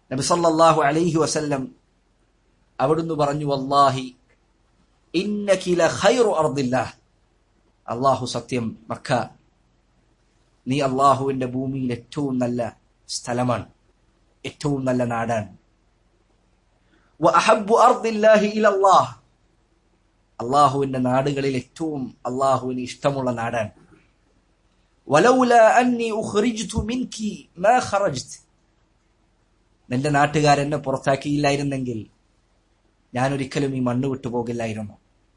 നബി സല്ലല്ലാഹു അലൈഹി വസല്ലം അവിടുന്ന് പറഞ്ഞു വല്ലാഹി ഇന്നകി ലഖൈറു അർദില്ലാഹ് അല്ലാഹു സത്യം മക്ക നീ അള്ളാഹുവിന്റെ ഭൂമിയിൽ ഏറ്റവും നല്ല സ്ഥലമാണ് ഏറ്റവും നല്ല നാടാണ് വഅഹബ്ബു അർദില്ലാഹി ഇലല്ലാഹ് അള്ളാഹുവിന്റെ നാടുകളിൽ ഏറ്റവും അള്ളാഹുവിന് ഇഷ്ടമുള്ള നാടാണ് വലൗല അന്നി ഉഖ്രിജ്തു മിൻകി മാ ഖറജ്ത് നിന്റെ നാട്ടുകാരെന്നെ പുറത്താക്കിയില്ലായിരുന്നെങ്കിൽ ഞാൻ ഒരിക്കലും ഈ മണ്ണ് വിട്ടു പോകില്ലായിരുന്നു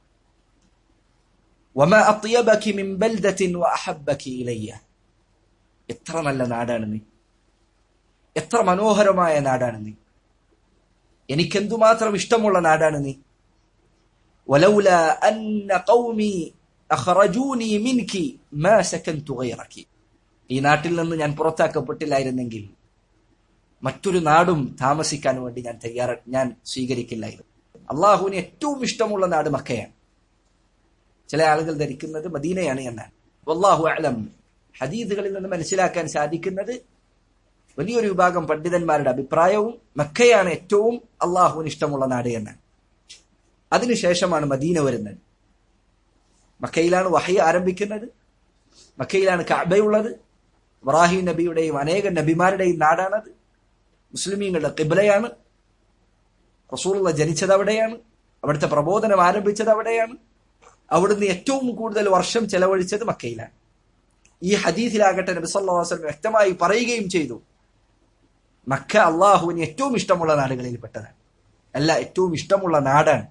വമാ അത്യബകി മിൻ ബൽദത്തിൻ വഅഹബ്ബകി ഇലയ്യ എത്ര നല്ല നാടാണ് നീ എത്ര മനോഹരമായ നാടാണ് നീ എനിക്കെന്തുമാത്രം ഇഷ്ടമുള്ള നാടാണ് നീ വലൗല അന്ന ഖൗമി അഖറജൂനി മിൻകി മാ സകൻതു ഗൈറകി ഈ നാട്ടിൽ നിന്ന് ഞാൻ പുറത്താക്കപ്പെട്ടില്ലായിരുന്നെങ്കിൽ മറ്റൊരു നാടും താമസിക്കാൻ വേണ്ടി ഞാൻ തയ്യാറ ഞാൻ സ്വീകരിക്കില്ലായിരുന്നു അള്ളാഹുവിന് ഏറ്റവും ഇഷ്ടമുള്ള നാട് മക്കയാണ് ചില ആളുകൾ ധരിക്കുന്നത് മദീനയാണ് എന്നാണ് വല്ലാഹു അലം ഹദീദുകളിൽ നിന്ന് മനസ്സിലാക്കാൻ സാധിക്കുന്നത് വലിയൊരു വിഭാഗം പണ്ഡിതന്മാരുടെ അഭിപ്രായവും മക്കയാണ് ഏറ്റവും അള്ളാഹുവിന് ഇഷ്ടമുള്ള നാട് എന്നാണ് അതിനുശേഷമാണ് മദീന വരുന്നത് മക്കയിലാണ് വഹയ ആരംഭിക്കുന്നത് മക്കയിലാണ് കഅബയുള്ളത് ഇബ്രാഹിം നബിയുടെയും അനേകം നബിമാരുടെയും നാടാണത് മുസ്ലിമീങ്ങളുടെ കിബിലയാണ് റസൂലുള്ള ജനിച്ചത് അവിടെയാണ് അവിടുത്തെ പ്രബോധനം ആരംഭിച്ചത് അവിടെയാണ് അവിടുന്ന് ഏറ്റവും കൂടുതൽ വർഷം ചെലവഴിച്ചത് മക്കയിലാണ് ഈ ഹദീസിലാകട്ടെ നബി സല്ലല്ലാഹു അലൈഹി വസല്ലം വ്യക്തമായി പറയുകയും ചെയ്തു മക്ക അള്ളാഹുവിന് ഏറ്റവും ഇഷ്ടമുള്ള നാടുകളിൽ പെട്ടതാണ് അല്ല ഏറ്റവും ഇഷ്ടമുള്ള നാടാണ്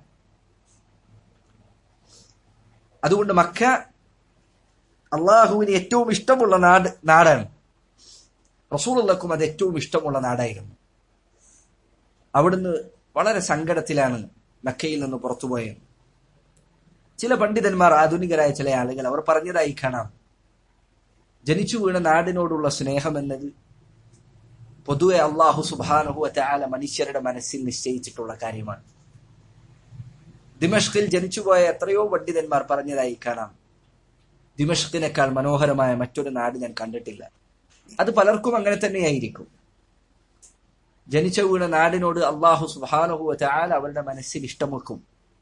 അതുകൊണ്ട് മക്ക അള്ളാഹുവിന് ഏറ്റവും ഇഷ്ടമുള്ള നാട് നാടാണ് റസൂലുള്ളക്കും അത് ഏറ്റവും ഇഷ്ടമുള്ള നാടായിരുന്നു അവിടുന്ന് വളരെ സങ്കടത്തിലാണ് മക്കയിൽ നിന്ന് പുറത്തുപോയത് ചില പണ്ഡിതന്മാർ ആധുനികരായ ചില ആളുകൾ അവർ പറഞ്ഞതായി കാണാം ജനിച്ചു വീണ നാടിനോടുള്ള സ്നേഹം എന്നത് പൊതുവെ അള്ളാഹു സുബാനുഹു അറ്റാല മനുഷ്യരുടെ മനസ്സിൽ നിശ്ചയിച്ചിട്ടുള്ള കാര്യമാണ് ദിമഷ്കിൽ ജനിച്ചുപോയ എത്രയോ പണ്ഡിതന്മാർ പറഞ്ഞതായി കാണാം ദിമഷ്കിനേക്കാൾ മനോഹരമായ മറ്റൊരു നാട് ഞാൻ കണ്ടിട്ടില്ല അത് പലർക്കും അങ്ങനെ തന്നെയായിരിക്കും ജനിച്ച വീണ നാടിനോട് അള്ളാഹു സുബാനുഹു അറ്റാല അവരുടെ മനസ്സിൽ ഇഷ്ടം വെക്കും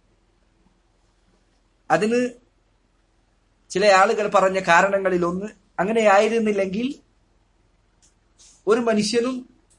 അതിന് ചില ആളുകൾ പറഞ്ഞ കാരണങ്ങളിൽ ഒന്ന് അങ്ങനെ ആയിരുന്നില്ലെങ്കിൽ ഒരു മനുഷ്യനും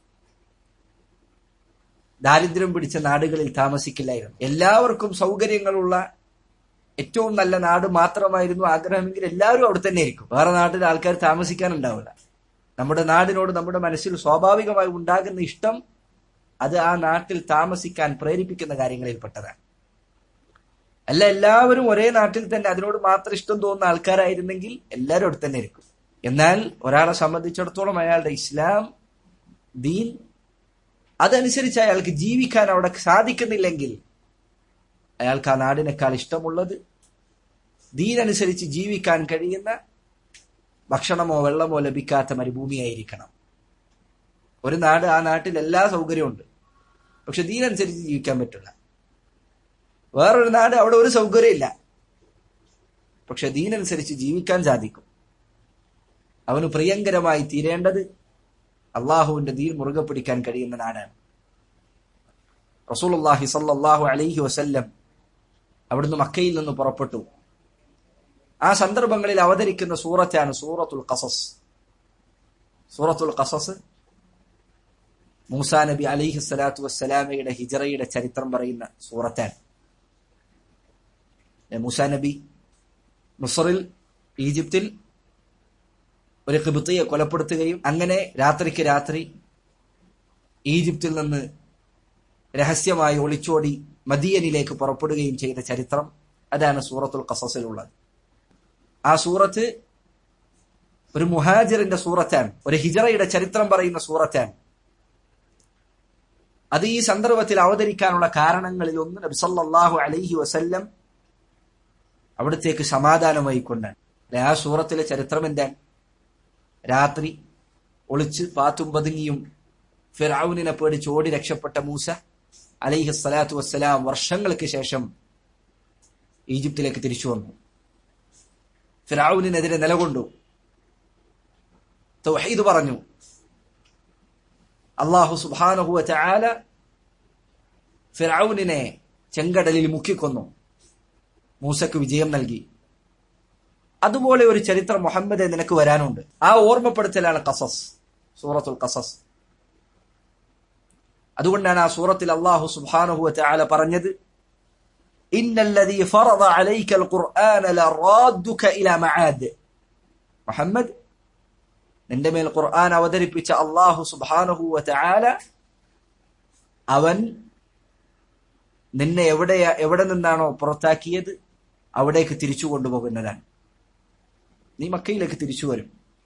ദാരിദ്ര്യം പിടിച്ച നാടുകളിൽ താമസിക്കില്ലായിരുന്നു എല്ലാവർക്കും സൗകര്യങ്ങളുള്ള ഏറ്റവും നല്ല നാട് മാത്രമായിരുന്നു ആഗ്രഹമെങ്കിൽ എല്ലാവരും അവിടെ തന്നെ ആയിരിക്കും വേറെ നാട്ടിൽ ആൾക്കാർ താമസിക്കാനുണ്ടാവില്ല നമ്മുടെ നാടിനോട് നമ്മുടെ മനസ്സിൽ സ്വാഭാവികമായി ഉണ്ടാകുന്ന ഇഷ്ടം അത് ആ നാട്ടിൽ താമസിക്കാൻ പ്രേരിപ്പിക്കുന്ന കാര്യങ്ങളിൽ പെട്ടതാണ് അല്ല എല്ലാവരും ഒരേ നാട്ടിൽ തന്നെ അതിനോട് മാത്രം ഇഷ്ടം തോന്നുന്ന ആൾക്കാരായിരുന്നെങ്കിൽ എല്ലാവരും അവിടെ തന്നെ ആയിരിക്കും എന്നാൽ ഒരാളെ സംബന്ധിച്ചിടത്തോളം അയാളുടെ ഇസ്ലാം ദീൻ അതനുസരിച്ച് അയാൾക്ക് ജീവിക്കാൻ അവിടെ സാധിക്കുന്നില്ലെങ്കിൽ അയാൾക്ക് ആ നാടിനേക്കാൾ ഇഷ്ടമുള്ളത് ദീനനുസരിച്ച് ജീവിക്കാൻ കഴിയുന്ന ഭക്ഷണമോ വെള്ളമോ ലഭിക്കാത്ത മരുഭൂമിയായിരിക്കണം ഒരു നാട് ആ നാട്ടിൽ എല്ലാ സൗകര്യമുണ്ട് പക്ഷെ ദീനനുസരിച്ച് ജീവിക്കാൻ പറ്റില്ല വേറൊരു നാട് അവിടെ ഒരു സൗകര്യമില്ല പക്ഷെ ദീനനുസരിച്ച് ജീവിക്കാൻ സാധിക്കും അവന് പ്രിയങ്കരമായി തീരേണ്ടത് അള്ളാഹുവിന്റെ ദീൻ മുറുകെ പിടിക്കാൻ കഴിയുന്ന നാടാണ് റസൂലുള്ളാഹി സല്ലല്ലാഹു അലൈഹി വസല്ലം അവിടുന്ന് മക്കയിൽ നിന്ന് പുറപ്പെട്ടു ആ സന്ദർഭങ്ങളിൽ അവതരിക്കുന്ന സൂറത്താണ് സൂറത്തുൽ ഖസസ് സൂറത്തുൽ ഖസസ് മൂസാ നബി അലിഹി സ്വലാത്തു വസ്സലാമയുടെ ഹിജറയുടെ ചരിത്രം പറയുന്ന സൂറത്താണ് മൂസാ നബി മിസറിൽ ഈജിപ്തിൽ ഒരു കിബുത്തിയെ കൊലപ്പെടുത്തുകയും അങ്ങനെ രാത്രിക്ക് രാത്രി ഈജിപ്തിൽ നിന്ന് രഹസ്യമായി ഒളിച്ചോടി മദിയനിലേക്ക് പുറപ്പെടുകയും ചെയ്ത ചരിത്രം അതാണ് സൂറത്തുൽ ഖസസിലുള്ളത് ആ സൂറത്ത് ഒരു മുഹാജിറിന്റെ സൂറത്താണ് ഒരു ഹിജറയുടെ ചരിത്രം പറയുന്ന സൂറത്താണ് അത് ഈ സന്ദർഭത്തിൽ അവതരിക്കാനുള്ള കാരണങ്ങളിൽ ഒന്ന് നബി സല്ലല്ലാഹു അലൈഹി വസല്ലം അവിടത്തേക്ക് സമാധാനമായി കൊണ്ടാണ് ആ സൂറത്തിലെ ചരിത്രം എന്താണ് രാത്രി ഒളിച്ച് പാത്തും പതുങ്ങിയും ഫിറൌനിനെ പേടിച്ച് ഓടി രക്ഷപ്പെട്ട മൂസ അലൈഹി സ്വലാത്തു വസ്സലാം വർഷങ്ങൾക്ക് ശേഷം ഈജിപ്തിലേക്ക് തിരിച്ചു വന്നു ഫിറൌനിനെതിരെ നിലകൊണ്ടു തൗഹീദ് പറഞ്ഞു അള്ളാഹു സുബാനഹുവ ചാല ഫിറൌനിനെ ചെങ്കടലിൽ മുക്കിക്കൊന്നു മൂസക്ക് വിജയം നൽകി അതുപോലെ ഒരു ചരിത്രം മുഹമ്മദ് നിനക്ക് വരാനുണ്ട് ആ ഓർമ്മപ്പെടുത്തലാണ് കസസ് സൂറത്തുൽ കസസ് അതുകൊണ്ടാണ് ആ സൂറത്തിൽ അള്ളാഹു സുബാനഹു ചാല പറഞ്ഞത് ഇന്നല്ലദീ ഫറദ അലൈക്കൽ ഖുർആന ലറാദ്ദുക ഇലാ മആദ് മുഹമ്മദ് നിന്റെ മേൽ ഖുർആൻ അവതരിപ്പിച്ച അള്ളാഹു സുബാനഹു ചാല അവൻ നിന്നെ എവിടെ എവിടെ നിന്നാണോ പുറത്താക്കിയത് അവിടേക്ക് തിരിച്ചു കൊണ്ടുപോകുന്നതാണ് നീ മക്കയിലേക്ക് തിരിച്ചു വരും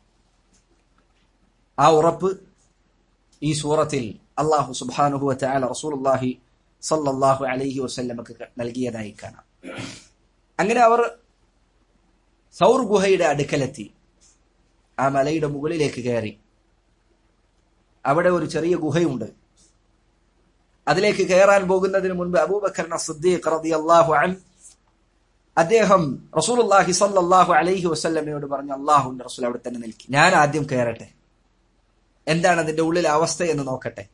ആ ഉറപ്പ് ഈ സൂറത്തിൽ അള്ളാഹു സുബാനുഹു ചാല റസൂലുല്ലാഹി സല്ലല്ലാഹു അലൈഹി വസല്ലമക്ക് നൽകിയതായി കാണാം അങ്ങനെ അവർ സൗർ ഗുഹയുടെ അടുക്കലെത്തി ആ മലയുടെ മുകളിലേക്ക് കയറി അവിടെ ഒരു ചെറിയ ഗുഹയുണ്ട് അതിലേക്ക് കയറാൻ പോകുന്നതിന് മുൻപ് അബൂബക്കർ സിദ്ദീഖ് റളിയല്ലാഹു അൻ അദ്ദേഹം റസൂലുള്ളാഹി സല്ലല്ലാഹു അലൈഹി വസല്ലമയോട് പറഞ്ഞു അള്ളാഹുന്റെ റസൂൽ അവിടെ തന്നെ നിൽക്കി ഞാൻ ആദ്യം കയറട്ടെ എന്താണ് അതിന്റെ ഉള്ളിലെ അവസ്ഥ എന്ന് നോക്കട്ടെ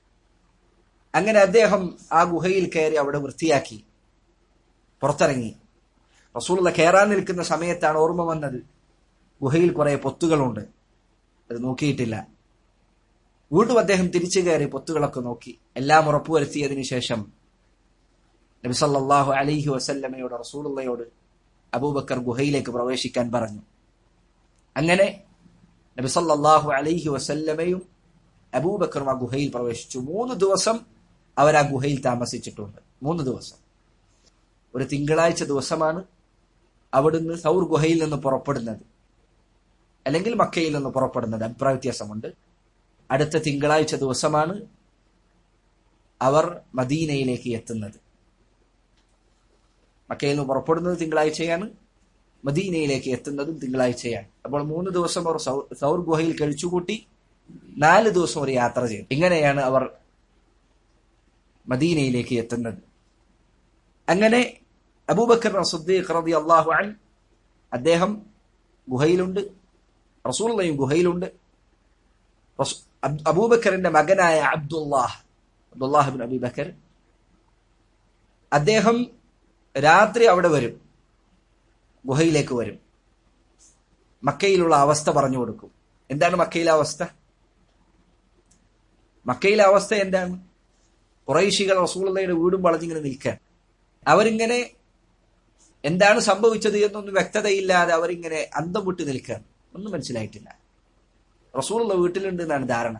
അങ്ങനെ അദ്ദേഹം ആ ഗുഹയിൽ കയറി അവിടെ വൃത്തിയാക്കി പുറത്തിറങ്ങി റസൂലുള്ള കയറാൻ നിൽക്കുന്ന സമയത്താണ് ഓർമ്മ വന്നത് ഗുഹയിൽ കുറെ പൊത്തുകളുണ്ട് അത് നോക്കിയിട്ടില്ല വീണ്ടും അദ്ദേഹം തിരിച്ചു കയറി പൊത്തുകളൊക്കെ നോക്കി എല്ലാം ഉറപ്പുവരുത്തിയതിനു ശേഷം നബി സല്ലല്ലാഹു അലൈഹി വസല്ലമയോട് റസൂലുള്ളയോട് അബൂബക്കർ ഗുഹയിലേക്ക് പ്രവേശിക്കാൻ പറഞ്ഞു അങ്ങനെ നബി സല്ലല്ലാഹു അലൈഹി വസല്ലമയും അബൂബക്കറും ആ ഗുഹയിൽ പ്രവേശിച്ചു മൂന്ന് ദിവസം അവർ ആ ഗുഹയിൽ താമസിച്ചിട്ടുണ്ട് മൂന്ന് ദിവസം ഒരു തിങ്കളാഴ്ച ദിവസമാണ് അവിടുന്ന് സൗർ ഗുഹയിൽ നിന്ന് പുറപ്പെടുന്നത് അല്ലെങ്കിൽ മക്കയിൽ നിന്ന് പുറപ്പെടുന്നത് അഭിപ്രായ വ്യത്യാസമുണ്ട് അടുത്ത തിങ്കളാഴ്ച ദിവസമാണ് അവർ മദീനയിലേക്ക് എത്തുന്നത് മക്കയിൽ നിന്ന് പുറപ്പെടുന്നത് തിങ്കളാഴ്ചയാണ് മദീനയിലേക്ക് എത്തുന്നതും തിങ്കളാഴ്ചയാണ് അപ്പോൾ മൂന്ന് ദിവസം അവർ സൗർ ഗുഹയിൽ കഴിച്ചുകൂട്ടി നാല് ദിവസം ഒരു യാത്ര ചെയ്തു ഇങ്ങനെയാണ് അവർ മദീനയിലേക്ക് എത്തുന്നത് അങ്ങനെ അബൂബക്കർ സുദ്ദീഖ് റബി അള്ളാഹു അൻ അദ്ദേഹം ഗുഹയിലുണ്ട് റസൂള്ളയും ഗുഹയിലുണ്ട് അബൂബക്കറിന്റെ മകനായ അബ്ദുല്ലാഹ് അബ്ദുല്ലാഹിബിൻ അബൂബക്കർ അദ്ദേഹം രാത്രി അവിടെ വരും ഗുഹയിലേക്ക് വരും മക്കയിലുള്ള അവസ്ഥ പറഞ്ഞു കൊടുക്കും എന്താണ് മക്കയിലെ അവസ്ഥ മക്കയിലെ അവസ്ഥ എന്താണ് കുറൈശികൾ റസൂള്ളയുടെ വീടും വളഞ്ഞിങ്ങനെ നിൽക്കാൻ അവരിങ്ങനെ എന്താണ് സംഭവിച്ചത് എന്നൊന്നും വ്യക്തതയില്ലാതെ അവരിങ്ങനെ അന്തം വിട്ട് നിൽക്കാൻ ഒന്നും മനസ്സിലായിട്ടില്ല റസൂലുള്ള വീട്ടിലുണ്ട് എന്നാണ് ധാരണ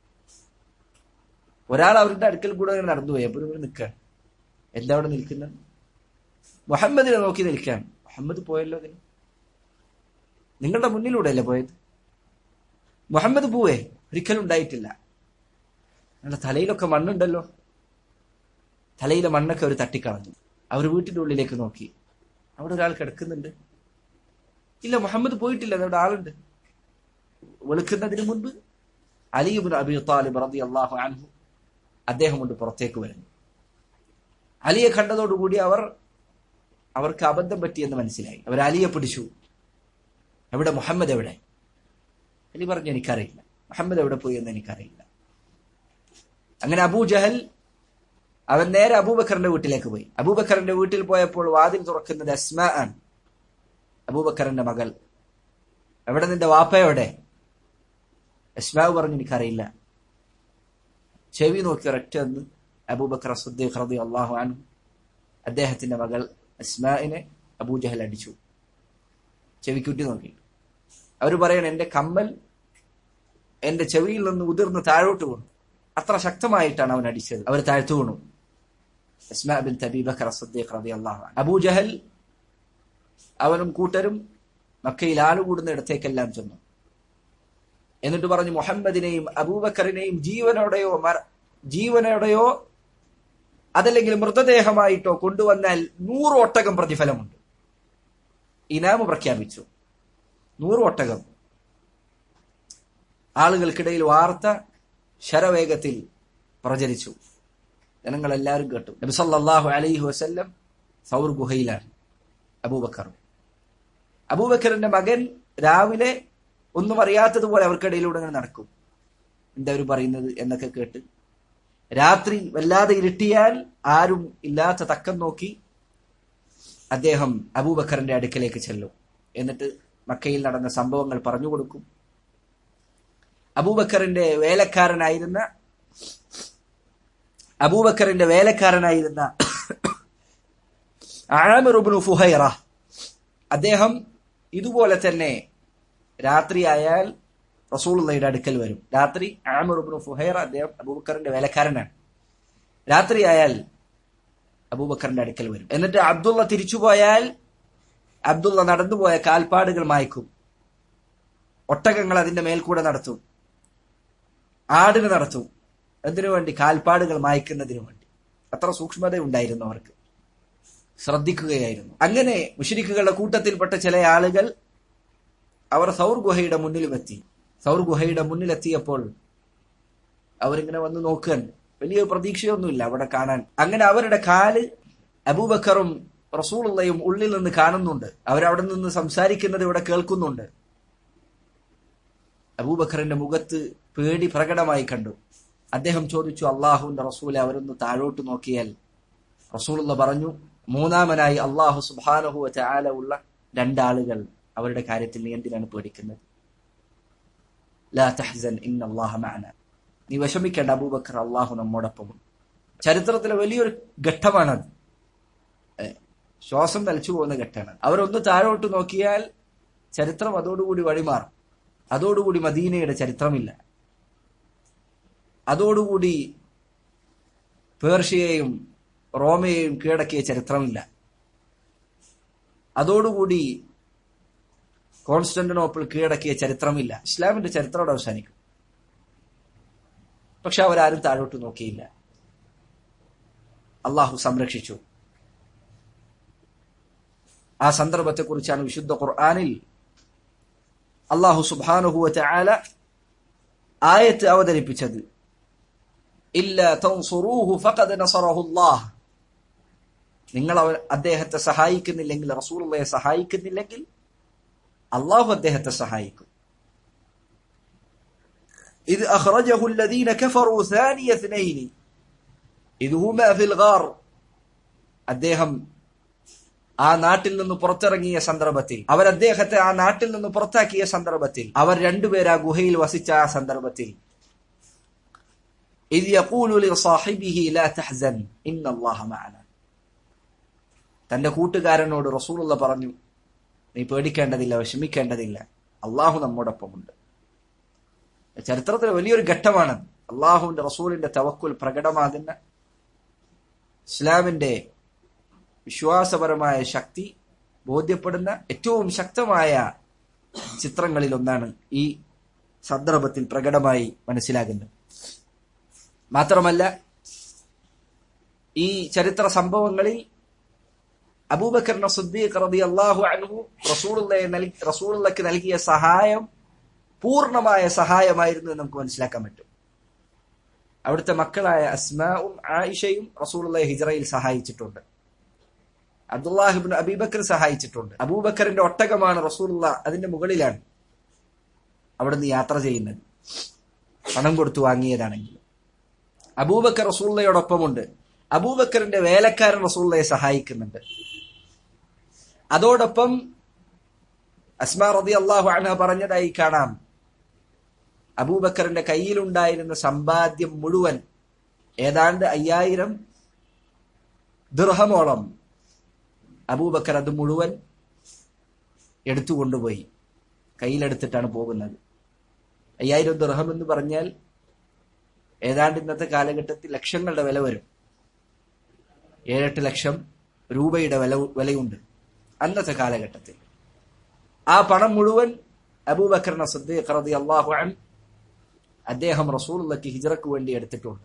ഒരാൾ അവരുടെ അടുക്കൽ കൂടെ അങ്ങനെ നടന്നുപോയി അപ്പോൾ ഇവർ നിൽക്കാൻ എന്താ അവിടെ നിൽക്കുന്നത് മുഹമ്മദിനെ നോക്കി നിൽക്കാൻ മുഹമ്മദ് പോയല്ലോ അതിന് നിങ്ങളുടെ മുന്നിലൂടെ അല്ലേ പോയത് മുഹമ്മദ് പോവേ ഒരിക്കലും ഉണ്ടായിട്ടില്ല നിങ്ങളുടെ തലയിലൊക്കെ മണ്ണുണ്ടല്ലോ തലയിലെ മണ്ണൊക്കെ അവർ തട്ടിക്കളഞ്ഞു അവർ വീട്ടിന്റെ ഉള്ളിലേക്ക് നോക്കി അവിടെ ഒരാൾ കിടക്കുന്നുണ്ട് ഇല്ല മുഹമ്മദ് പോയിട്ടില്ല അവിടെ ആളുണ്ട് വെളുക്കുന്നതിന് മുൻപ് അലിബുൻ അബി താലിബ് റതി അള്ളാഹു അൻഹു അദ്ദേഹം കൊണ്ട് പുറത്തേക്ക് വരുന്നു അലിയെ കണ്ടതോടുകൂടി അവർ അവർക്ക് അബദ്ധം പറ്റിയെന്ന് മനസ്സിലായി അവർ അലിയെ പിടിച്ചു എവിടെ മുഹമ്മദ് എവിടെ അലി പറഞ്ഞു എനിക്കറിയില്ല മുഹമ്മദ് എവിടെ പോയി എന്ന് എനിക്കറിയില്ല അങ്ങനെ അബൂ ജഹൽ അവൻ നേരെ അബൂബക്കറിന്റെ വീട്ടിലേക്ക് പോയി അബൂബക്കറിന്റെ വീട്ടിൽ പോയപ്പോൾ വാതിൽ തുറക്കുന്നത് അസ്മ ആണ് അബൂബക്കറിന്റെ മകൾ എവിടെ നിന്റെ വാപ്പ എവിടെ അസ്മാവ് പറഞ്ഞു എനിക്കറിയില്ല ചെവി നോക്കി ഒരൊറ്റ എന്ന് അബൂബക്കർ സുദ്ദീഖ് റതി അള്ളാഹു അൻ അദ്ദേഹത്തിന്റെ മകൾ അസ്മാഇനെ അബൂജഹൽ അടിച്ചു ചെവിക്കുറ്റി നോക്കി അവർ പറയണ എന്റെ കമ്മൽ എന്റെ ചെവിയിൽ നിന്ന് ഉതിർന്ന് താഴോട്ട് വീണു അത്ര ശക്തമായിട്ടാണ് അവൻ അടിച്ചത് അവർ താഴ്ത്തു വീണു അസ്മാ ബിൻ തബീബക്കർ സദ്ദീഖ് റതി അള്ളാഹു അബൂജഹൽ അവനും കൂട്ടരും മക്കയിൽ ആളുകൂടുന്ന ഇടത്തേക്കെല്ലാം ചെന്നു എന്നിട്ട് പറഞ്ഞു മുഹമ്മദിനെയും അബൂബക്കറിനെയും ജീവനോടെയോ മര ജീവനോടെയോ അതല്ലെങ്കിൽ മൃതദേഹമായിട്ടോ കൊണ്ടുവന്നാൽ നൂറ് ഒട്ടകം പ്രതിഫലമുണ്ട് ഇനാമ് പ്രഖ്യാപിച്ചു നൂറ് ഒട്ടകം ആളുകൾക്കിടയിൽ വാർത്ത ശരവേഗത്തിൽ പ്രചരിച്ചു ജനങ്ങളെല്ലാവരും കേട്ടു നബി സല്ലല്ലാഹു അലൈഹി വസല്ലം സൗർ ഗുഹയിലാണ് അബൂബക്കർ അബൂബക്കറിന്റെ മകൻ രാവിലെ ഒന്നും അറിയാത്തതുപോലെ അവർക്കിടയിലൂടെ ഇങ്ങനെ നടക്കും എന്താ അവർ പറയുന്നത് എന്നൊക്കെ കേട്ട് രാത്രി വല്ലാതെ ഇരുട്ടിയാൽ ആരും ഇല്ലാത്ത തക്കം നോക്കി അദ്ദേഹം അബൂബക്കറിന്റെ അടുക്കലേക്ക് ചെല്ലും എന്നിട്ട് മക്കയിൽ നടന്ന സംഭവങ്ങൾ പറഞ്ഞു കൊടുക്കും അബൂബക്കറിന്റെ വേലക്കാരനായിരുന്ന അബൂബക്കറിന്റെ വേലക്കാരനായിരുന്ന ആമിറുബ്നു ഫുഹൈറ അദ്ദേഹം ഇതുപോലെ തന്നെ രാത്രിയായാൽ റസൂളുള്ളയുടെ അടുക്കൽ വരും രാത്രി ആമിറുബ്നു ഫുഹൈറ അദ്ദേഹം അബൂബക്കറിന്റെ വേലക്കാരനാണ് രാത്രിയായാൽ അബൂബക്കറിന്റെ അടുക്കൽ വരും എന്നിട്ട് അബ്ദുള്ള തിരിച്ചുപോയാൽ അബ്ദുള്ള നടന്നുപോയ കാൽപ്പാടുകൾ മായ്ക്കും ഒട്ടകങ്ങൾ അതിന്റെ മേൽക്കൂടെ നടത്തും ആടിന് നടത്തും എന്തിനു വേണ്ടി കാൽപ്പാടുകൾ മായ്ക്കുന്നതിനു വേണ്ടി അത്ര സൂക്ഷ്മത ഉണ്ടായിരുന്നു അവർക്ക് ശ്രദ്ധിക്കുകയായിരുന്നു അങ്ങനെ മുഷരിക്കുകളുടെ കൂട്ടത്തിൽപ്പെട്ട ചില ആളുകൾ അവർ സൗർ ഗുഹയുടെ മുന്നിലുമെത്തി സൗർ ഗുഹയുടെ മുന്നിലെത്തിയപ്പോൾ അവരിങ്ങനെ വന്ന് നോക്കാൻ വലിയ പ്രതീക്ഷയൊന്നുമില്ല അവിടെ കാണാൻ അങ്ങനെ അവരുടെ കാല് അബൂബക്കറും റസൂളുള്ളയും ഉള്ളിൽ നിന്ന് കാണുന്നുണ്ട് അവരവിടെ നിന്ന് സംസാരിക്കുന്നത് ഇവിടെ കേൾക്കുന്നുണ്ട് അബൂബക്കറിന്റെ മുഖത്ത് പേടി പ്രകടമായി കണ്ടു അദ്ദേഹം ചോദിച്ചു അള്ളാഹുവിന്റെ റസൂലെ അവരൊന്ന് താഴോട്ട് നോക്കിയാൽ റസൂലുള്ള പറഞ്ഞു മൂന്നാമനായി അള്ളാഹു സുബാനഹു ചാല ഉള്ള രണ്ടാളുകൾ അവരുടെ കാര്യത്തിൽ നീ എന്തിനാണ് പേടിക്കുന്നത് ലാ തഹ്സൻ ഇന്ന അല്ലാഹ മഅന നീ വിഷമിക്കേണ്ട അബൂബക്കർ അള്ളാഹു നമ്മോടൊപ്പമുണ്ട് ചരിത്രത്തിലെ വലിയൊരു ഘട്ടമാണത് ഏ, ശ്വാസം തലച്ചു പോകുന്ന ഘട്ടമാണ് അവരൊന്ന് താഴോട്ട് നോക്കിയാൽ ചരിത്രം അതോടുകൂടി വഴിമാറും അതോടുകൂടി മദീനയുടെ ചരിത്രമില്ല അതോടുകൂടി പേർഷ്യയെയും റോമയെയും കീഴടക്കിയ ചരിത്രമില്ല അതോടുകൂടി കോൺസ്റ്റന്റിനോപ്പിൾ കീഴടക്കിയ ചരിത്രമില്ല ഇസ്ലാമിന്റെ ചരിത്രം അവിടെ അവസാനിക്കും പക്ഷെ അവരാരും താഴോട്ട് നോക്കിയില്ല അള്ളാഹു സംരക്ഷിച്ചു ആ സന്ദർഭത്തെക്കുറിച്ചാണ് വിശുദ്ധ ഖുർആാനിൽ അള്ളാഹു സുബാനുഹുവ ചാല ആയത്ത് അവതരിപ്പിച്ചത് ഇല്ല തൻസുറൂഹു ഫഖദ് നസറഹുല്ലാഹ് നിങ്ങൾ അവർ അദ്ദേഹത്തെ സഹായിക്കുന്നില്ലെങ്കിൽ റസൂലുള്ളയെ സഹായിക്കുന്നില്ലെങ്കിൽ അള്ളാഹു അദ്ദേഹത്തെ സഹായിക്കും ഇത് അഖ്റജഹു الذين كفروا ثاني اثنين إذ هما في الغار അദ്ദേഹം ആ നാട്ടിൽ നിന്ന് പുറത്തിറങ്ങിയ സന്ദർഭത്തിൽ അവർ അദ്ദേഹത്തെ ആ നാട്ടിൽ നിന്ന് പുറത്താക്കിയ സന്ദർഭത്തിൽ അവർ രണ്ടുപേർ ആ ഗുഹയിൽ വസിച്ച ആ സന്ദർഭത്തിൽ إذ يقول لصاحبه لا تحزن إن الله معنا തന്റെ കൂട്ടുകാരനോട് റസൂലുള്ള പറഞ്ഞു നീ പേടിക്കേണ്ടതില്ല വിഷമിക്കേണ്ടതില്ല അള്ളാഹു നമ്മോടൊപ്പമുണ്ട് ചരിത്രത്തിലെ വലിയൊരു ഘട്ടമാണ് അള്ളാഹുവിന്റെ റസൂലിന്റെ തവക്കുൽ പ്രകടമാകുന്ന ഇസ്ലാമിന്റെ വിശ്വാസപരമായ ശക്തി ബോധ്യപ്പെടുന്ന ഏറ്റവും ശക്തമായ ചിത്രങ്ങളിൽ ഒന്നാണ് ഈ സന്ദർഭത്തിൽ പ്രകടമായി മനസ്സിലാകുന്നത് മാത്രമല്ല ഈ ചരിത്ര സംഭവങ്ങളിൽ അബൂബക്കറിന്റെ സുദ്ദീഖ് റതി അള്ളാഹു അൻഹു റസൂളുള്ളയെ നൽകി റസൂളുള്ളക്ക് നൽകിയ സഹായം പൂർണ്ണമായ സഹായമായിരുന്നു എന്ന് നമുക്ക് മനസ്സിലാക്കാൻ പറ്റും അവിടുത്തെ മക്കളായ അസ്മാവും ആയിഷയും റസൂളുള്ളയെ ഹിജറയിൽ സഹായിച്ചിട്ടുണ്ട് അബ്ദുല്ലാഹിബിൻ അബീബക്കർ സഹായിച്ചിട്ടുണ്ട് അബൂബക്കറിന്റെ ഒട്ടകമാണ് റസൂലുള്ള അതിന്റെ മുകളിലാണ് അവിടുന്ന് യാത്ര ചെയ്യുന്നത് പണം കൊടുത്തു വാങ്ങിയതാണെങ്കിൽ അബൂബക്കർ റസൂള്ളയോടൊപ്പമുണ്ട് അബൂബക്കറിന്റെ വേലക്കാരൻ റസൂള്ളയെ സഹായിക്കുന്നുണ്ട് അതോടൊപ്പം അസ്മാ റതി അള്ളാഹു അന പറഞ്ഞതായി കാണാം അബൂബക്കറിന്റെ കയ്യിലുണ്ടായിരുന്ന സമ്പാദ്യം മുഴുവൻ ഏതാണ്ട് അയ്യായിരം ദൃഹമോളം അബൂബക്കർ അത് മുഴുവൻ എടുത്തുകൊണ്ടുപോയി കയ്യിലെടുത്തിട്ടാണ് പോകുന്നത് അയ്യായിരം ദൃഹം എന്ന് പറഞ്ഞാൽ ഏതാണ്ട് ഇന്നത്തെ കാലഘട്ടത്തിൽ ലക്ഷങ്ങളുടെ വില വരും ഏഴെട്ട് ലക്ഷം രൂപയുടെ വില വിലയുണ്ട് അന്നത്തെ കാലഘട്ടത്തിൽ ആ പണം മുഴുവൻ അബൂബക്കറിന സദ്ദീഖ് റതി അള്ളാഹു അൻ അദ്ദേഹം റസൂലുള്ളക്ക് ഹിജറക്ക് വേണ്ടി എടുത്തിട്ടുണ്ട്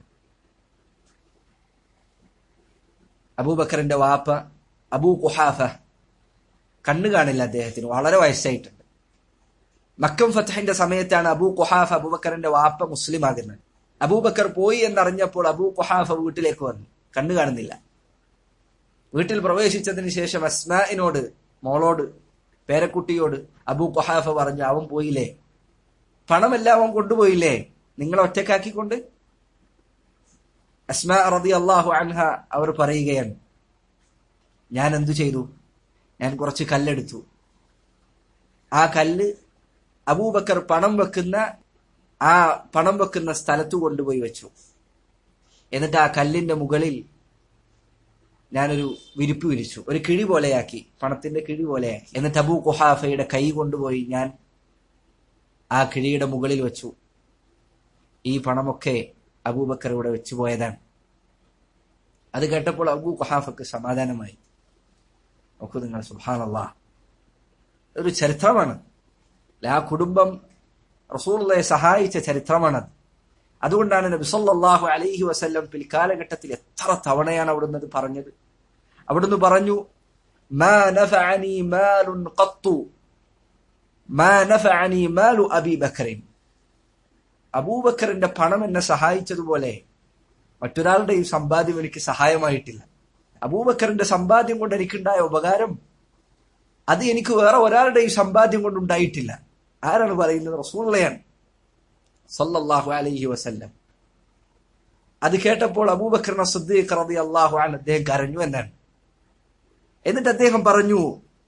അബൂബക്കറിന്റെ വാപ്പ അബൂ കുഹാഫ കണ്ണു കാണില്ല അദ്ദേഹത്തിന് വളരെ വയസ്സായിട്ടുണ്ട് മക്കം ഫത്തഹിന്റെ സമയത്താണ് അബൂ കുഹാഫ അബൂബക്കറിന്റെ വാപ്പ മുസ്ലിം ആകുന്നത് അബൂബക്കർ പോയി എന്നറിഞ്ഞപ്പോൾ അബൂ കുഹാഫ വീട്ടിലേക്ക് വന്നു കണ്ണു കാണുന്നില്ല വീട്ടിൽ പ്രവേശിച്ചതിന് ശേഷം അസ്മാഇനോട് മോളോട് പേരക്കുട്ടിയോട് അബൂ കുഹാഫ പറഞ്ഞു അവൻ പോയില്ലേ പണമെല്ലാം അവൻ കൊണ്ടുപോയില്ലേ നിങ്ങളെ ഒറ്റക്കാക്കിക്കൊണ്ട് അസ്മാ റതി അള്ളാഹു അൻഹ അവർ പറയുകയാണ് ഞാൻ എന്തു ചെയ്തു ഞാൻ കുറച്ച് കല്ലെടുത്തു ആ കല്ല് അബൂബക്കർ പണം വെക്കുന്ന ആ പണം വെക്കുന്ന സ്ഥലത്ത് കൊണ്ടുപോയി വെച്ചു എന്നിട്ട് ആ കല്ലിന്റെ മുകളിൽ ഞാനൊരു വിരിപ്പ് വിരിച്ചു ഒരു കിഴി പോലെയാക്കി പണത്തിന്റെ കിഴി പോലെയാക്കി എന്നിട്ട് അബൂ കുഹാഫയുടെ കൈ കൊണ്ടുപോയി ഞാൻ ആ കിഴിയുടെ മുകളിൽ വെച്ചു ഈ പണമൊക്കെ അബൂബക്കർ ഇവിടെ വെച്ചു പോയതാണ് അത് കേട്ടപ്പോൾ അബൂ കുഹാഫക്ക് സമാധാനമായി നോക്കൂ നിങ്ങൾ സുഹാനല്ല ഒരു ചരിത്രമാണ് ആ കുടുംബം റസൂള്ളയെ സഹായിച്ച ചരിത്രമാണത് അതുകൊണ്ടാണ് നബി സല്ലല്ലാഹു അലൈഹി വസല്ലം പിൽക്കാലഘട്ടത്തിൽ എത്ര തവണയാണ് അവിടുന്ന് അത് പറഞ്ഞത് അവിടുന്ന് പറഞ്ഞു മാ നഫഅനി മാലുൻ ഖത്തു മാ നഫഅനി മാലു അബി ബക്കറിൻ അബൂബക്കറിന്റെ പണം എന്നെ സഹായിച്ചതുപോലെ മറ്റൊരാളുടെയും സമ്പാദ്യം എനിക്ക് സഹായമായിട്ടില്ല അബൂബക്കറിന്റെ സമ്പാദ്യം കൊണ്ട് എനിക്കുണ്ടായ ഉപകാരം അത് എനിക്ക് വേറെ ഒരാളുടെയും സമ്പാദ്യം കൊണ്ടുണ്ടായിട്ടില്ല ആരാണ് പറയുന്നത് റസൂള്ളയാണ് സല്ലല്ലാഹു അലൈഹി വസല്ലം അത് കേട്ടപ്പോൾ അബൂബക്കർ സദ്ദീഖ് റതി അള്ളാഹു ആണ് അദ്ദേഹം കരഞ്ഞു എന്നാണ് എന്നിട്ട് അദ്ദേഹം പറഞ്ഞു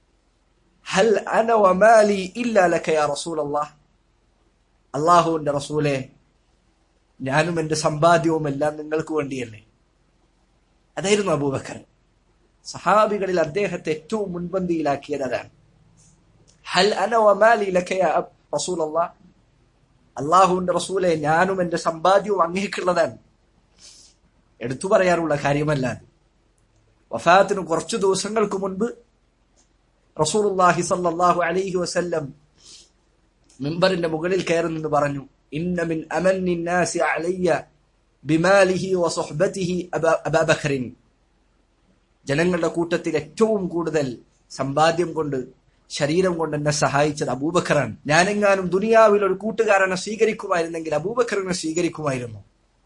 ഹൽ അന വമാലി ഇല്ലാ ലക യാ റസൂലല്ലാഹ് അള്ളാഹുവിന്റെ റസൂലെ ഞാനും എന്റെ സമ്പാദ്യവും എല്ലാം നിങ്ങൾക്ക് വേണ്ടിയല്ലേ അതായിരുന്നു അബൂബക്കർ സഹാബികളിൽ അദ്ദേഹത്തെ ഏറ്റവും മുൻപന്തിയിലാക്കിയത് അതാണ് ഹൽ അന വമാലി ലക യാ റസൂലല്ലാഹ് അള്ളാഹുവിന്റെ റസൂലെ ഞാനും എന്റെ സമ്പാദ്യവും അങ്ങേക്കുള്ളതാണ് എടുത്തു പറയാനുള്ള കാര്യമല്ല വഫാത്തിന് കുറച്ചു ദിവസങ്ങൾക്ക് മുൻപ് റസൂലുള്ളാഹി സല്ലല്ലാഹു അലൈഹി വസല്ലം മിമ്പറിന്റെ മുകളിൽ കയറി നിന്ന് പറഞ്ഞു ഇന്ന മിൻ അമന്നി നാസി അലയ്യ ബിമാലിഹി വസുഹ്ബതിഹി അബാബക്കറിൻ ജനങ്ങളുടെ കൂട്ടത്തിൽ ഏറ്റവും കൂടുതൽ സമ്പാദ്യം കൊണ്ട് ശരീരം കൊണ്ട് എന്നെ സഹായിച്ചത് അബൂബക്കറാണ് ഞാനെങ്ങാനും ദുനിയാവിൽ ഒരു കൂട്ടുകാരനെ സ്വീകരിക്കുമായിരുന്നെങ്കിൽ അബൂബക്കറിനെ സ്വീകരിക്കുമായിരുന്നു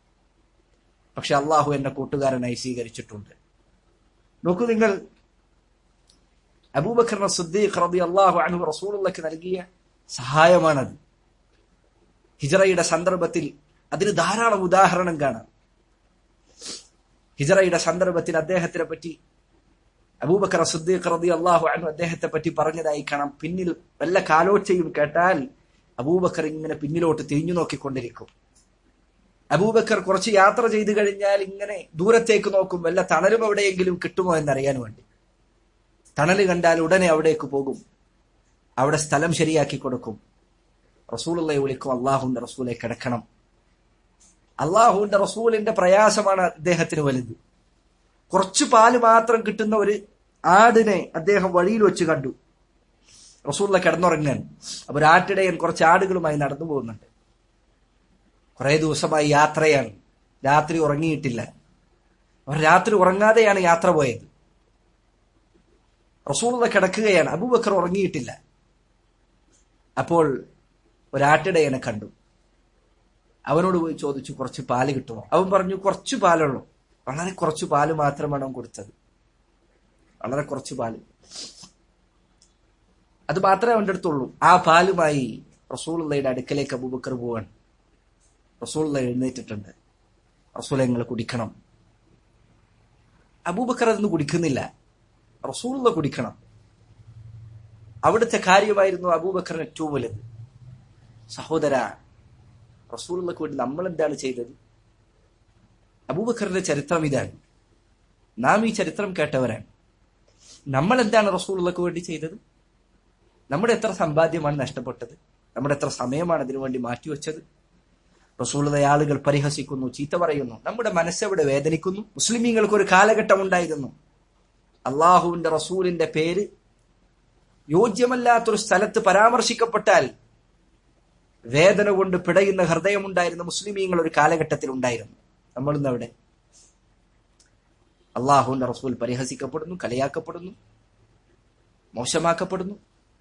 പക്ഷെ അള്ളാഹു എന്നെ കൂട്ടുകാരനായി സ്വീകരിച്ചിട്ടുണ്ട് നോക്കൂ നിങ്ങൾ അബൂബക്കറിനെ സുദ്ദീഖ് റബി അള്ളാഹു അനു റസൂലുള്ളക്ക് നൽകിയ സഹായമാണത് ഹിജറയുടെ സന്ദർഭത്തിൽ അതിന് ധാരാളം ഉദാഹരണം കാണാം ഹിജറയുടെ സന്ദർഭത്തിൽ അദ്ദേഹത്തിനെ പറ്റി അബൂബക്കർ സുദ്ദീഖ് റതി അള്ളാഹു അനു അദ്ദേഹത്തെ പറ്റി പറഞ്ഞതായി കാണാം പിന്നിൽ വല്ല കാലോച്ചയും കേട്ടാൽ അബൂബക്കർ ഇങ്ങനെ പിന്നിലോട്ട് തിരിഞ്ഞു നോക്കിക്കൊണ്ടിരിക്കും അബൂബക്കർ കുറച്ച് യാത്ര ചെയ്തു കഴിഞ്ഞാൽ ഇങ്ങനെ ദൂരത്തേക്ക് നോക്കും വല്ല തണലും എവിടെയെങ്കിലും കിട്ടുമോ എന്നറിയാൻ വേണ്ടി തണൽ കണ്ടാൽ ഉടനെ അവിടേക്ക് പോകും അവിടെ സ്ഥലം ശരിയാക്കി കൊടുക്കും റസൂലുള്ളയെ വിളിക്കും അള്ളാഹുവിന്റെ റസൂലെ കിടക്കണം അള്ളാഹുവിന്റെ റസൂലിന്റെ പ്രയാസമാണ് അദ്ദേഹത്തിന് വലുത് കുറച്ചു പാല് മാത്രം കിട്ടുന്ന ഒരു ആടിനെ അദ്ദേഹം വഴിയിൽ വെച്ച് കണ്ടു റസൂള്ള കിടന്നുറങ്ങാൻ അപ്പൊ ഒരു ആട്ടിടയൻ കുറച്ച് ആടുകളുമായി നടന്നു പോകുന്നുണ്ട് കുറെ ദിവസമായി യാത്രയാണ് രാത്രി ഉറങ്ങിയിട്ടില്ല അവർ രാത്രി ഉറങ്ങാതെയാണ് യാത്ര പോയത് റസൂള്ള കിടക്കുകയാണ് അബൂബക്കർ ഉറങ്ങിയിട്ടില്ല അപ്പോൾ ഒരാട്ടിടയനെ കണ്ടു അവനോട് പോയി ചോദിച്ചു കുറച്ച് പാല് കിട്ടുമോ അവൻ പറഞ്ഞു കുറച്ചു പാലുള്ളൂ വളരെ കുറച്ചു പാല് മാത്രമാണ് അവൻ കൊടുത്തത് വളരെ കുറച്ചു പാല് അത് മാത്രമേ അവന്റെ അടുത്തുള്ളൂ ആ പാലുമായി റസൂളുള്ളയുടെ അടുക്കലേക്ക് അബൂബക്കർ പോവാൻ റസൂള്ള എഴുന്നേറ്റിട്ടുണ്ട് റസൂല നിങ്ങൾ കുടിക്കണം അബൂബക്കർ അതൊന്ന് കുടിക്കുന്നില്ല റസൂള്ള കുടിക്കണം അവിടുത്തെ കാര്യമായിരുന്നു അബൂബക്കറിന് ഏറ്റവും വലുത് സഹോദര റസൂള്ളക്ക് വേണ്ടി നമ്മൾ എന്താണ് ചെയ്തത് അബൂബക്കറിന്റെ ചരിത്രം ഇതാണ് നാം ഈ ചരിത്രം കേട്ടവരാണ് നമ്മൾ എന്താണ് റസൂള്ളക്ക് വേണ്ടി ചെയ്തത് നമ്മുടെ എത്ര സമ്പാദ്യമാണ് നഷ്ടപ്പെട്ടത് നമ്മുടെ എത്ര സമയമാണ് അതിനു വേണ്ടി മാറ്റിവെച്ചത് റസൂളത ആളുകൾ പരിഹസിക്കുന്നു ചീത്ത പറയുന്നു നമ്മുടെ മനസ്സെവിടെ വേദനിക്കുന്നു മുസ്ലിമീങ്ങൾക്ക് ഒരു കാലഘട്ടം ഉണ്ടായിരുന്നു അള്ളാഹുവിന്റെ റസൂലിന്റെ പേര് യോജ്യമല്ലാത്തൊരു സ്ഥലത്ത് പരാമർശിക്കപ്പെട്ടാൽ വേദന കൊണ്ട് പിടയുന്ന ഹൃദയമുണ്ടായിരുന്ന മുസ്ലിമീങ്ങൾ ഒരു കാലഘട്ടത്തിൽ ഉണ്ടായിരുന്നു നമ്മളിന്ന് അവിടെ അള്ളാഹുവിന്റെ റസൂൽ പരിഹസിക്കപ്പെടുന്നു കലയാക്കപ്പെടുന്നു മോശമാക്കപ്പെടുന്നു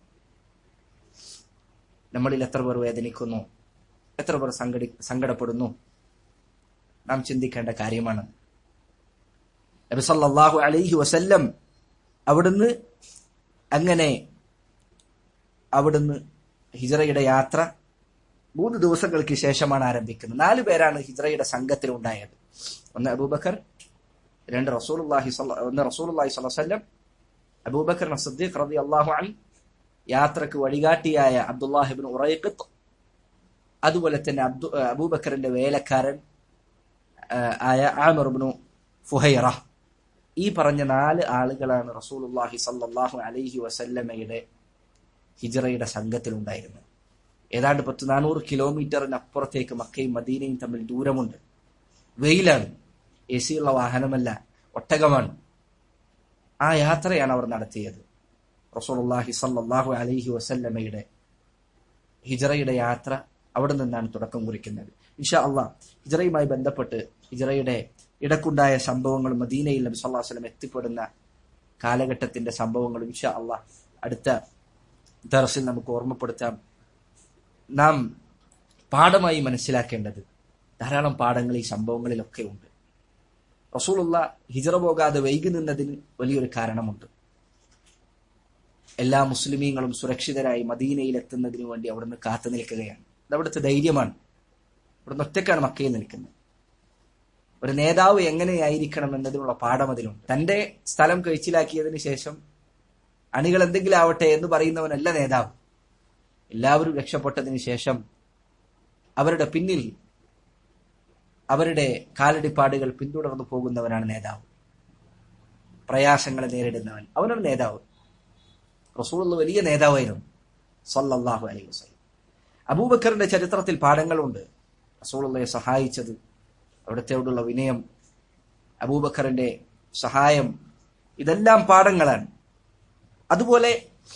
നമ്മളിൽ എത്ര പേർ വേദനിക്കുന്നു എത്ര പേർ സങ്കടി സങ്കടപ്പെടുന്നു നാം ചിന്തിക്കേണ്ട കാര്യമാണ് നബി സല്ലല്ലാഹു അലൈഹി വസല്ലം അവിടുന്ന് അങ്ങനെ അവിടുന്ന് ഹിജറയുടെ യാത്ര മൂന്ന് ദിവസങ്ങൾക്ക് ശേഷമാണ് ആരംഭിക്കുന്നത് നാല് പേരാണ് ഹിജ്റയുടെ സംഘത്തിൽ ഉണ്ടായത് ഒന്ന് അബൂബക്കർ രണ്ട് റസൂലുള്ളാഹി സ്വല്ല- ഒന്ന് റസൂലുള്ളാഹി സ്വല്ലല്ലാഹു അലൈഹി വസല്ലം അബൂബക്കർ സദ്ദീഖ് റളിയല്ലാഹു അൻഹു യാത്രക്ക് വഴികാട്ടിയായ അബ്ദുല്ലാഹിബിൻ ഉറൈഖത്ത് അതുപോലെ തന്നെ അബ്ദു അബൂബക്കറിന്റെ വേലക്കാരൻ ആ, ആയ ആമിർബിനു ഫുഹൈറ ഈ പറഞ്ഞ നാല് ആളുകളാണ് റസൂലുള്ളാഹി സല്ലല്ലാഹു അലൈഹി വസല്ലമയുടെ ഹിജ്റയുടെ സംഘത്തിലുണ്ടായിരുന്നത് ഏതാണ്ട് പത്ത് നാനൂറ് കിലോമീറ്ററിനപ്പുറത്തേക്ക് മക്കയും മദീനയും തമ്മിൽ ദൂരമുണ്ട് വെയിലാണ് എ സിയുള്ള വാഹനമല്ല ഒട്ടകമാണ് ആ യാത്രയാണ് അവർ നടത്തിയത് റസൂലുള്ളാഹി സല്ലല്ലാഹു അലൈഹി വസല്ലമയുടെ ഹിജറയുടെ യാത്ര അവിടെ നിന്നാണ് തുടക്കം കുറിക്കുന്നത് ഇൻഷാ അള്ളാഹ് ഹിജറയുമായി ബന്ധപ്പെട്ട് ഹിജറയുടെ ഇടക്കുണ്ടായ സംഭവങ്ങൾ മദീനയിൽ നബി സല്ലല്ലാഹു അലൈഹി വസല്ലം എത്തിപ്പെടുന്ന കാലഘട്ടത്തിന്റെ സംഭവങ്ങൾ ഇൻഷാ അള്ളാഹ് അടുത്ത ദർസിൽ നമുക്ക് ഓർമ്മപ്പെടുത്താം നാം പാഠമായി മനസ്സിലാക്കേണ്ടത് ധാരാളം പാഠങ്ങൾ ഈ സംഭവങ്ങളിലൊക്കെ ഉണ്ട് റസൂലുള്ള ഹിജറ പോകാതെ വൈകി നിന്നതിന് വലിയൊരു കാരണമുണ്ട് എല്ലാ മുസ്ലിമീങ്ങളും സുരക്ഷിതരായി മദീനയിൽ എത്തുന്നതിന് വേണ്ടി അവിടുന്ന് കാത്തു നിൽക്കുകയാണ് ഇത് അവിടുത്തെ ധൈര്യമാണ് ഇവിടുന്ന് ഒറ്റക്കാണ് മക്കയിൽ നിൽക്കുന്നത് ഒരു നേതാവ് എങ്ങനെയായിരിക്കണം എന്നതിനുള്ള പാഠം അതിലുണ്ട് തന്റെ സ്ഥലം കഴിച്ചിലാക്കിയതിനു ശേഷം അണികൾ എന്തെങ്കിലും ആവട്ടെ എന്ന് പറയുന്നവനല്ല നേതാവ് എല്ലാവരും രക്ഷപ്പെട്ടതിന് ശേഷം അവരുടെ പിന്നിൽ അവരുടെ കാലടിപ്പാടുകൾ പിന്തുടർന്നു പോകുന്നവനാണ് നേതാവ് പ്രയാസങ്ങളെ നേരിടുന്നവൻ അവനൊരു നേതാവ് റസൂൾ വലിയ നേതാവായിരുന്നു സല്ലല്ലാഹു അലൈഹി വസല്ലം അബൂബക്കറിന്റെ ചരിത്രത്തിൽ പാഠങ്ങളുണ്ട് റസൂളുള്ളയെ സഹായിച്ചത് അവിടത്തെയോടുള്ള വിനയം അബൂബക്കറിന്റെ സഹായം ഇതെല്ലാം പാഠങ്ങളാണ് അതുപോലെ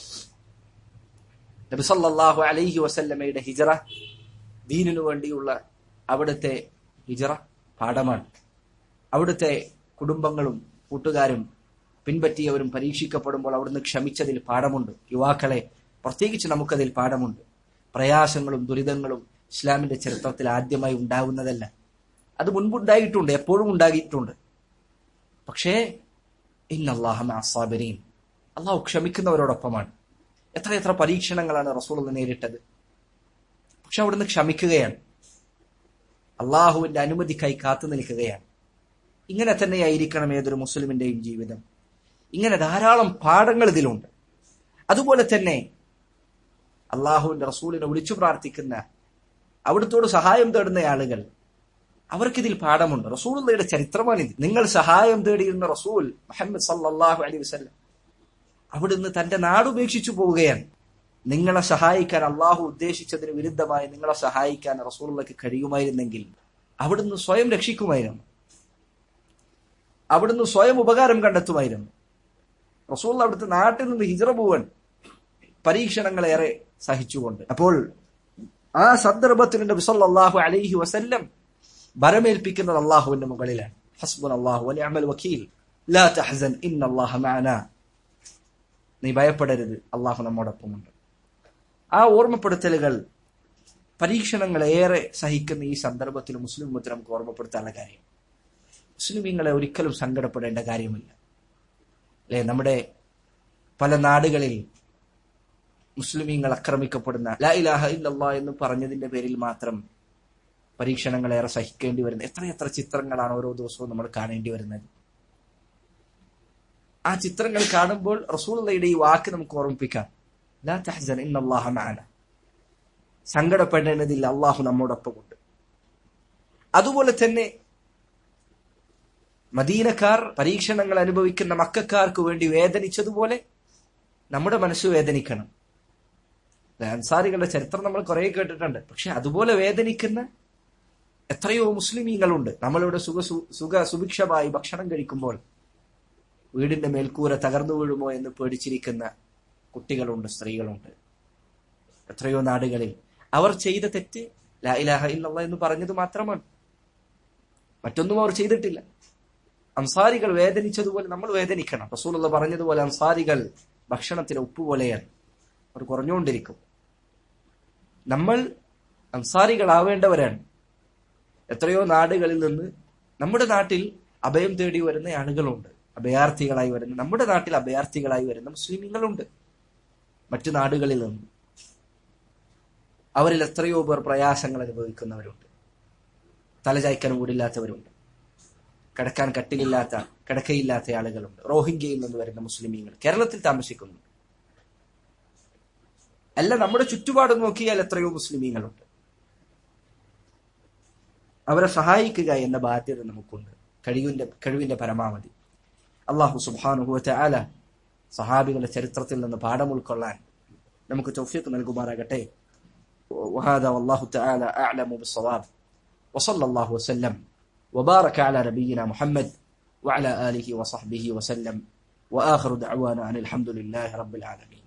നബി സല്ലല്ലാഹു അലൈഹി വസല്ലമയുടെ ഹിജറ ദീനിനു വേണ്ടിയുള്ള അവിടുത്തെ ഹിജറ പാഠമാണ് അവിടുത്തെ കുടുംബങ്ങളും കൂട്ടുകാരും പിൻപറ്റിയവരും പരീക്ഷിക്കപ്പെടുമ്പോൾ അവിടുന്ന് ക്ഷമിച്ചതിൽ പാഠമുണ്ട് യുവാക്കളെ പ്രത്യേകിച്ച് നമുക്കതിൽ പാഠമുണ്ട് പ്രയാസങ്ങളും ദുരിതങ്ങളും ഇസ്ലാമിന്റെ ചരിത്രത്തിൽ ആദ്യമായി ഉണ്ടാകുന്നതല്ല അത് മുൻപുണ്ടായിട്ടുണ്ട് എപ്പോഴും ഉണ്ടാകിയിട്ടുണ്ട് പക്ഷേ ഇന്നല്ലാഹമാസാബരീൻ അള്ളാഹു ക്ഷമിക്കുന്നവരോടൊപ്പമാണ് എത്ര എത്ര പരീക്ഷണങ്ങളാണ് റസൂൾ നേരിട്ടത് പക്ഷെ അവിടുന്ന് ക്ഷമിക്കുകയാണ് അള്ളാഹുവിന്റെ അനുമതിക്കായി കാത്തു നിൽക്കുകയാണ് ഇങ്ങനെ തന്നെയായിരിക്കണം ഏതൊരു മുസ്ലിമിന്റെയും ജീവിതം ഇങ്ങനെ ധാരാളം പാഠങ്ങൾ ഇതിലുണ്ട് അതുപോലെ തന്നെ അള്ളാഹുവിന്റെ റസൂലിനെ വിളിച്ചു പ്രാർത്ഥിക്കുന്ന അവിടുത്തോട് സഹായം തേടുന്ന ആളുകൾ അവർക്കിതിൽ പാഠമുണ്ട് റസൂലുള്ളയുടെ ചരിത്രമാണിത് നിങ്ങൾ സഹായം തേടിയിരുന്ന റസൂൽ മുഹമ്മദ് സല്ലല്ലാഹു അലൈഹി വസല്ലം അവിടുന്ന് തന്റെ നാടുപേക്ഷിച്ചു പോവുകയാണ് നിങ്ങളെ സഹായിക്കാൻ അള്ളാഹു ഉദ്ദേശിച്ചതിന് വിരുദ്ധമായി നിങ്ങളെ സഹായിക്കാൻ റസൂലുള്ളക്ക് കഴിയുമായിരുന്നെങ്കിൽ അവിടുന്ന് സ്വയം രക്ഷിക്കുമായിരുന്നു അവിടുന്ന് സ്വയം ഉപകാരം കണ്ടെത്തുമായിരുന്നു റസൂൽ അവിടുത്തെ നാട്ടിൽ നിന്ന് ഹിജറ പോവാൻ പരീക്ഷണങ്ങളേറെ സഹിച്ചുകൊണ്ട് അപ്പോൾ ആ സന്ദർഭത്തിൽ നബി സല്ലല്ലാഹു അലൈഹി വസല്ലം ബരമേൽപ്പിക്കുന്നത് അള്ളാഹുവിന്റെ മുകളിലാണ് ഹസ്ബുൻ അള്ളാഹു അമൽ വക്കീൽ ലാ തഹ്സൻ ഇന്നല്ലാഹ മഅനാ നീ ഭയപ്പെടരുത് അള്ളാഹു നമ്മോടൊപ്പമുണ്ട് ആ ഓർമ്മപ്പെടുത്തലുകൾ പരീക്ഷണങ്ങൾ ഏറെ സഹിക്കുന്ന ഈ സന്ദർഭത്തിൽ മുസ്ലിം ഉമ്മത്ത് നമുക്ക് ഓർമ്മപ്പെടുത്താനുള്ള കാര്യം മുസ്ലിമീങ്ങളെ ഒരിക്കലും സങ്കടപ്പെടേണ്ട കാര്യമില്ല അല്ലെ നമ്മുടെ പല നാടുകളിൽ മുസ്ലിമീങ്ങൾ ആക്രമിക്കപ്പെടുന്ന ലാ ഇലാഹ ഇല്ലല്ലാ എന്ന് പറഞ്ഞതിന്റെ പേരിൽ മാത്രം പരീക്ഷണങ്ങൾ ഏറെ സഹിക്കേണ്ടി വരുന്നത് എത്രയെത്ര ചിത്രങ്ങളാണ് ഓരോ ദിവസവും നമ്മൾ കാണേണ്ടി വരുന്നത് ആ ചിത്രങ്ങൾ കാണുമ്പോൾ റസൂളുള്ളയുടെ ഈ വാക്ക് നമുക്ക് ഓർമ്മിപ്പിക്കാം ലാ തഹ്സൻ ഇന്നല്ലാഹ മഅന സങ്കടപ്പെടേണ്ടതില്ല അള്ളാഹു നമ്മോടൊപ്പമുണ്ട് അതുപോലെ തന്നെ മദീനക്കാർ പരീക്ഷണങ്ങൾ അനുഭവിക്കുന്ന മക്കാർക്ക് വേണ്ടി വേദനിച്ചതുപോലെ നമ്മുടെ മനസ്സ് വേദനിക്കണം അൻസാരികളുടെ ചരിത്രം നമ്മൾ കുറെ കേട്ടിട്ടുണ്ട് പക്ഷെ അതുപോലെ വേദനിക്കുന്ന എത്രയോ മുസ്ലിമീങ്ങളുണ്ട് നമ്മളിവിടെ സുഖ സുഖ സുഭിക്ഷമായി ഭക്ഷണം കഴിക്കുമ്പോൾ വീടിന്റെ മേൽക്കൂര തകർന്നു വീഴുമോ എന്ന് പേടിച്ചിരിക്കുന്ന കുട്ടികളുണ്ട് സ്ത്രീകളുണ്ട് എത്രയോ നാടുകളിൽ അവർ ചെയ്ത തെറ്റ് ലാ ഇലാഹ ഇല്ലല്ലാ എന്ന് പറഞ്ഞത് മാത്രമാണ് മറ്റൊന്നും അവർ ചെയ്തിട്ടില്ല അൻസാരികൾ വേദനിച്ചതുപോലെ നമ്മൾ വേദനിക്കണം റസൂലുള്ള പറഞ്ഞതുപോലെ അൻസാരികൾ ഭക്ഷണത്തിലെ ഉപ്പ് പോലെയാണ് അവർ കുറഞ്ഞുകൊണ്ടിരിക്കും നമ്മൾ അൻസാരികളാവേണ്ടവരാണ് എത്രയോ നാടുകളിൽ നിന്ന് നമ്മുടെ നാട്ടിൽ അഭയം തേടി വരുന്ന ആളുകളുണ്ട് അഭയാർത്ഥികളായി വരുന്ന നമ്മുടെ നാട്ടിൽ അഭയാർത്ഥികളായി വരുന്ന മുസ്ലിമീങ്ങളുണ്ട് മറ്റു നാടുകളിൽ നിന്ന് അവരിൽ എത്രയോ പേർ പ്രയാസങ്ങൾ അനുഭവിക്കുന്നവരുണ്ട് തലചായ്ക്കാൻ വീടില്ലാത്തവരുണ്ട് കിടക്കാൻ കട്ടിലില്ലാത്ത കിടക്കയില്ലാത്ത ആളുകളുണ്ട് റോഹിംഗ്യയിൽ നിന്ന് വരുന്ന മുസ്ലിമീങ്ങൾ കേരളത്തിൽ താമസിക്കുന്നുണ്ട് അല്ല നമ്മുടെ ചുറ്റുപാട് നോക്കിയാൽ എത്രയോ മുസ്ലിമീങ്ങളുണ്ട് അവരെ സഹായിക്കുക എന്ന ബാധ്യത നമുക്കുണ്ട് കഴിവിന്റെ കഴിവിന്റെ പരമാവധി അള്ളാഹു സുബാനുഭവത്തെ ആല സഹാബികളുടെ ചരിത്രത്തിൽ നിന്ന് പാഠം ഉൾക്കൊള്ളാൻ നമുക്ക് തൗഫീഖ് നൽകുമാറാകട്ടെ وهذا والله تعالى أعلم بالصواب وصلى الله وسلم وبارك على نبينا محمد وعلى آله وصحبه وسلم وآخر دعوانا أن الحمد لله رب العالمين